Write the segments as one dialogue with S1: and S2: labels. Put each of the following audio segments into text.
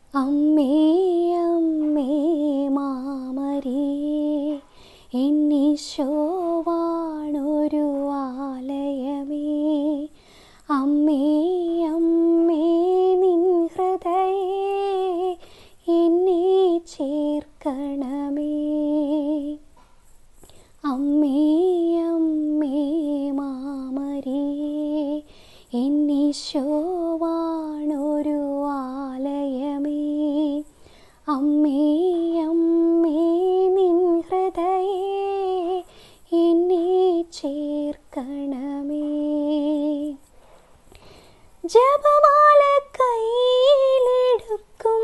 S1: അമ്മേ അമ്മേ മാമരേ എന്നീശോവാണൊരു ആലയമേ അമ്മേ അമ്മേ നിൻ ഹൃദയേ എന്നെ ചേർക്കണമേ അമ്മേ അമ്മേ മാമരേ എന്നീശോവാണൊരു ആലയമേ അമ്മേ അമ്മേ നിൻ ഹൃദയേ എന്നെ ചേർക്കണമേ ജപമാല കയ്യിലെടുക്കും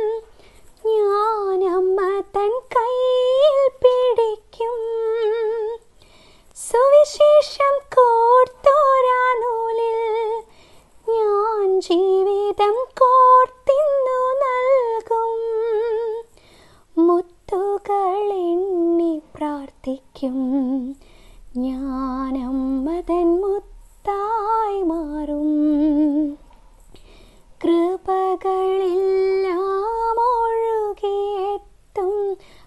S1: ഞാനമ്മ തൻ കയ്യിൽ പിടിക്കും സുവിശേഷം കോർത്തോരാ നൂലിൽ ഞാൻ ജീവിതം കോർത്തിന്നു നൽകും മുത്തുകൾ എണ്ണി പ്രാർത്ഥിക്കും ഞാനമ്മതൻ മുത്തായി മാറും കൃപകളെല്ലാം ഒഴുകിയെത്തും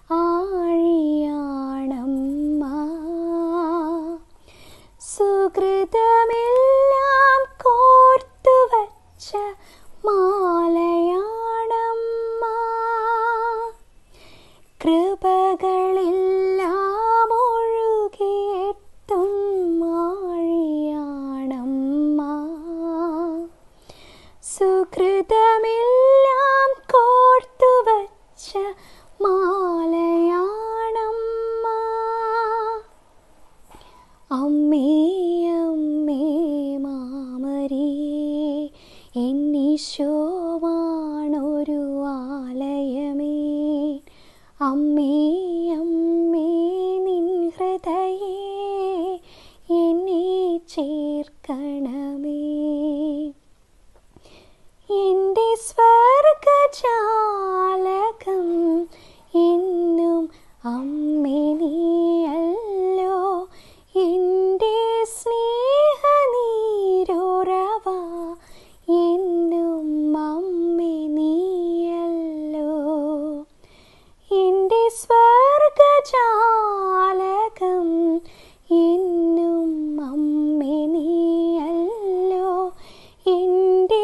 S1: ആഴിയാണമ്മ സുഹൃതമെല്ലാം കോർത്തു വച്ച മാലയാണമ്മ കൃപകളെല്ലാം ഒഴുകിയെത്തും ആഴിയാണമ്മ സുഹൃതമെല്ലാം കോർത്തു വച്ച മാലയാണമ്മ അമ്മേ അമ്മേ മാമരേ എന്നീശോവാണൊരു ആലയമേ അമ്മേ അമ്മേ നിൻ ഹൃദയേ എന്നെ ചേർക്കണമേ എൻ്റെ സ്വർഗജാലകം എന്നും അമ്മേ നീയല്ലോ എൻ്റെ സ്നേഹനീരുറവ എന്നും അമ്മേ നീയല്ലോ എൻ്റെ സ്വർഗജാലകം എന്നും അമ്മേ നീയല്ലോ എൻ്റെ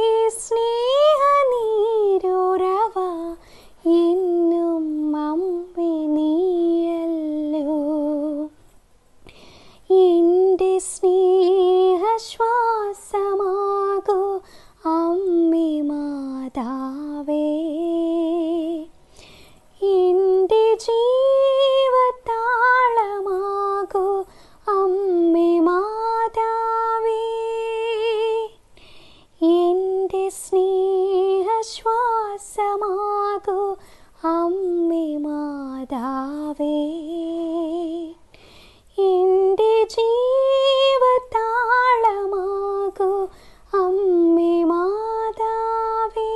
S1: സ്നേഹനീരുറവ എന്നും അമ്മേ നീയല്ലോ എൻ്റെ സ്നേഹശ്വാസമാകൂ അമ്മേ മാതാവേ എൻ്റെ ജീവത്താളമാകൂ അമ്മേ മാതാവേ എൻ്റെ സ്നേഹശ്വാസമാകൂ അമ്മേ മാതാവേ എൻ്റെ ജീവത്താളമാകൂ അമ്മേ മാതാവേ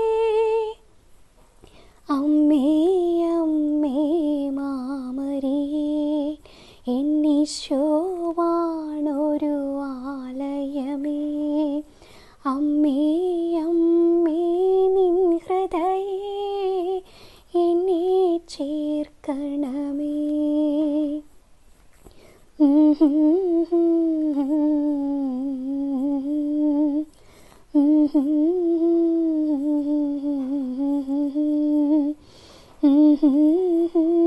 S1: അമ്മേ അമ്മേ മാമരേ എന്നീശോവാണൊരു ആലയമേ അമ്മേ അമ്മേ നിൻ ഹൃദയേ എന്നെ ചേർക്കണമേ Mm-hmm.